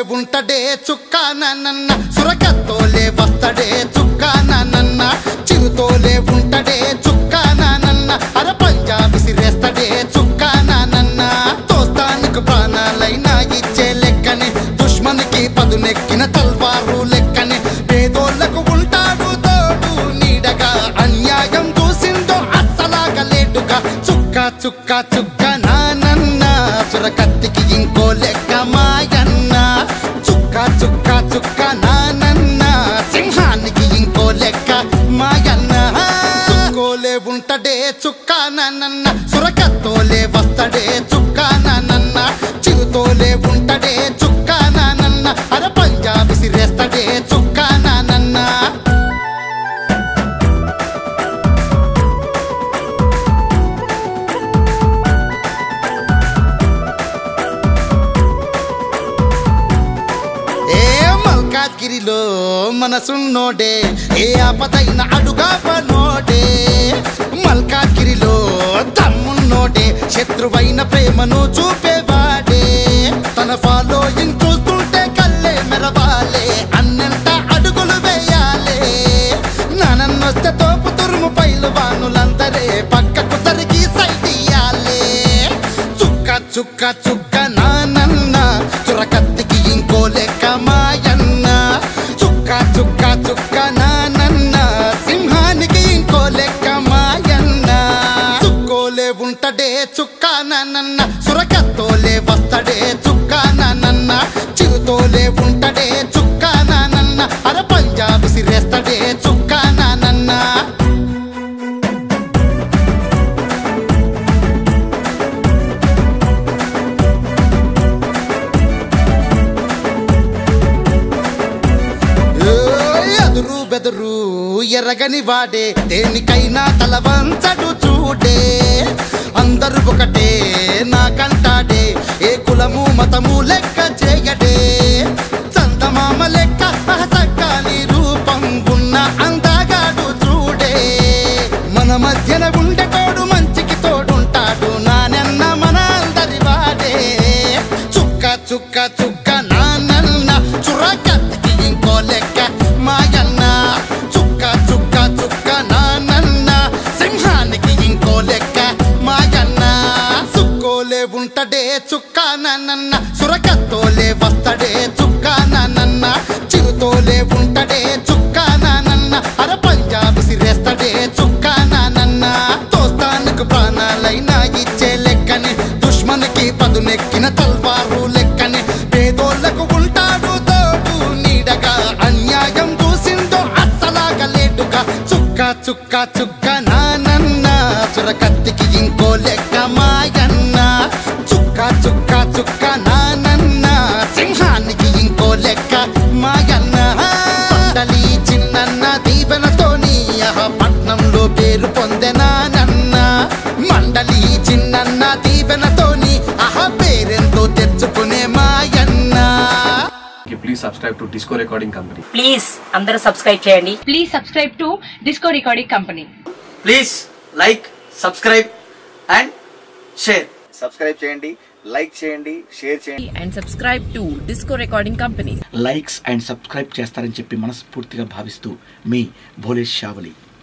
ఉంటడే చుక్కానన్న సురకత్తోలే వస్తడే చుక్కానన్న చిరుతోలే ఉంటడే చుక్కానన్న అర పంజాబి సిరేస్తడే చుక్కానన్న తోస్తానికి ప్రాణాలైనా ఇచ్చే లెక్కనే దుష్మనికి పదునెక్కిన తల్వారు లెక్కనే పేదోళ్లకు ఉంటాడు తోడు నీడగా అన్యాయం చూసిందో అస్సలాగా లేటుగా చుక్క చుక్క చుక్క నానన్న చురకత్తికి ఇంకో లెక్క మాయన్న చుక్క చుక్క చుక్క నానన్న సింహానికి ఇంకో లెక్క మాయన్న చుక్కోలే ఉంటడే చుక్క నానన్న సురకత్తోలే వస్తడే చుక్క నానన్న చిరుతోలే ఉంటడే చుక్క నానన్న అర పంజాబి సిరేస్తడే చుక్క నానన్న ఏ మల్కాజ్గిరిలో మనసున్నోడే ఏ ఆపదైన అడుగా పనోడే మల్కాజ్గిరిలో తమ్మున్నోడే శత్రువైన ప్రేమను చూపేవాడే తన ఫాలోయింగ్ చూస్తుంటే కల్లే మెరవాలే అన్నంట అడుగులు వేయాలే నానన్నొస్తే తోపు తురుము పైలు వానులందరే పక్కకు జరిగి సైడ్ ఇయ్యాలే చుక్క చుక్క చుక్క నానన్న చురకత్తికి ఇంకో లెక్క మాయన్న చుక్క చుక్క చుక్క నానన్న సింహానికి ఇంకో లెక్క మాయన్న చుక్కోలే ఉంటడే చుక్క నానన్న సురకత్తోలే వస్తడే చుక్క నానన్న చిరుతోలే ఉంటడే చుక్క నానన్న అర పంజాబి సిరేస్తడే చుక్క నానన్న ఏయ్ ఎదురు బెదురు ఎరగని వాడే దేనికైనా తల వంచడు చూడే అందరూ ఒకటే నాకంటాడే ఏ కులము మతము లెక్క చేయడే చందమామ లెక్క సక్కాని రూపం ఉన్న అందగాడు చూడే మన మధ్యన ఉండేటోడు మంచికి తోడుంటాడు నానన్న మన అందరి వాడే చుక్క చుక్క చుక్క నానన్న చురకత్తికి ఇంకో లెక్క మాయన్న చుక్క చుక్క చుక్క నానన్న సింహానికి ఇంకో లెక్క మాయన్న చుక్కోలే ఉంటడే చుక్క నానన్న సురకత్తోలే వస్తడే చుక్క నానన్న చిరుతోలే ఉంటడే చుక్క నానన్న అర పంజాబి సిరేస్తడే చుక్క నానన్న తోస్తానికి ప్రాణాలైనా ఇచ్చే లెక్కనే దుష్మనికి పదునెక్కిన తల్వారు లెక్కనే పేదోళ్లకు ఉంటాడు తోడు నీడగా అన్యాయం చూసిందో అస్సలాగా లేటుగా చుక్క చుక్క చుక్క నానన్న చురకత్తికి ఇంకో లెక్క మాయన్న చుక్క చుక్క చుక్క నానన్న సింహానికి ఇంకో లెక్క మాయన్న పండలి చిన్నన్న దీవెనతోని అహ పట్నంలో పేరు పొందెనానన్న మండలి చిన్నన్న దీవెనతోని అహ పేరెంతో తెచ్చుకునే మాయన్న please subscribe to disco recording company please అందరూ సబ్స్క్రైబ్ చేయండి Please subscribe to Disco Recording Company. Please like subscribe and share subscribe చేయండి లైక్ చేయండి షేర్ చేయండి and subscribe to Disco Recording Company. Likes and subscribe చేస్తారని చెప్పి మనస్ఫూర్తిగా భావిస్తూ మీ భోలేష్ షావలి